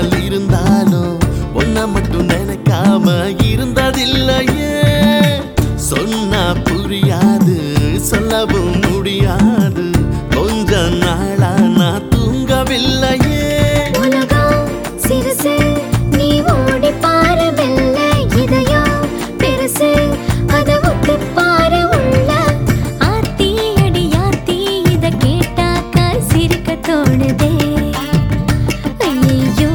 நாள் இருந்தாலும் ஒன்ன மட்டும் நினைக்காம இருந்ததில்லையே சொன்னா புரியாது சொல்லவும் முடியாது கொஞ்ச நாளா நான் தூங்கவில்லையே உலகம் சிறுசு நீ ஓடி பாரு மெல்ல இதயம் பெருசு அத ஒத்து பாரு உள்ள ஆத்தி அடி ஆத்தி இத கேட்டாக்கா சிரிக்க தோணுதே ஐயோ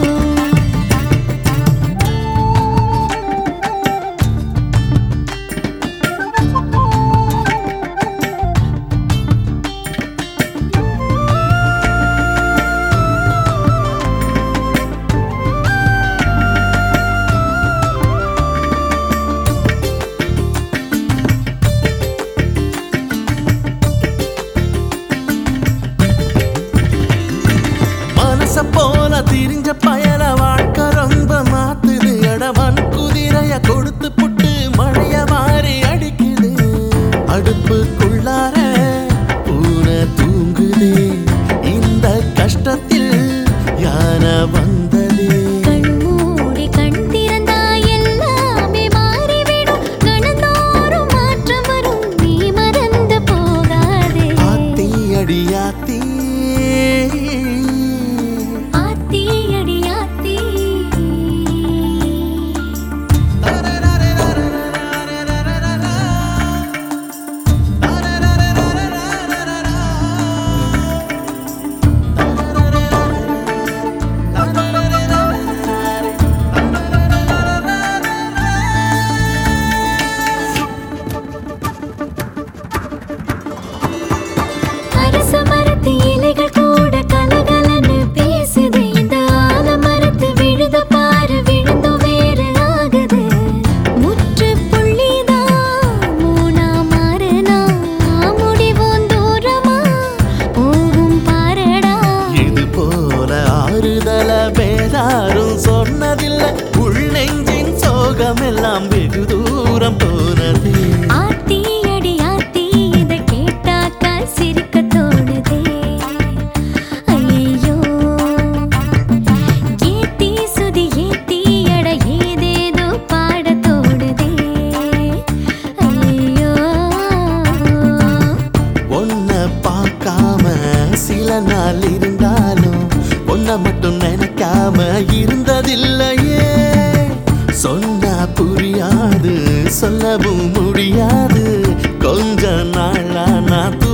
மனச போல திரிஞ்ச பயல வாழ்க்கை ரொம்ப மாத்துது எடவன் குதிரைய கொடுத்து புட்டு மழைய மாறி அடிக்குது அடுப்புக்குள்ளார பூனை தூங்குதே இந்த கஷ்டத்தில் யானை வந்ததே கண் மூடி கண் திறந்தா எல்லாமே மாறிவிடும் கணந்தோறும் மாற்றம் வரும் நீ மறந்து போகாதே ஆத்தி அடியாத்தி ஆத்தி அடி ஆத்தி அரச மரத்து இலைகள் கூட கலகலன்னு பேசுது இந்த ஆலமரத்து விழுத பாரு விழுந்து வேறு ஆகுது முற்று புள்ளிதான் மூணா மாறுனா முடிவும் தூரமா போகும் பாரடா இது போல ஆறுதல வேறாரும் சொன்னதில்லை உள் நெஞ்சின் சோகமெல்லாம் வெகு தூரம் போனதே ஆத்தி அடி ஆத்தி இத கேட்டாக்கா சிரிக்க தோணுதே ஐயோ ஏத்தி சுதி ஏத்தி அட ஏதேதோ பாட தோணுதே ஐயோ உன்னை பார்க்காம சில நாள் இருந்தாலும் உன்னை மட்டும் நினைக்காம இருந்ததில்லையே சொன்னா புரியாது சொல்லவும் முடியாது கொஞ்ச நாளா நான்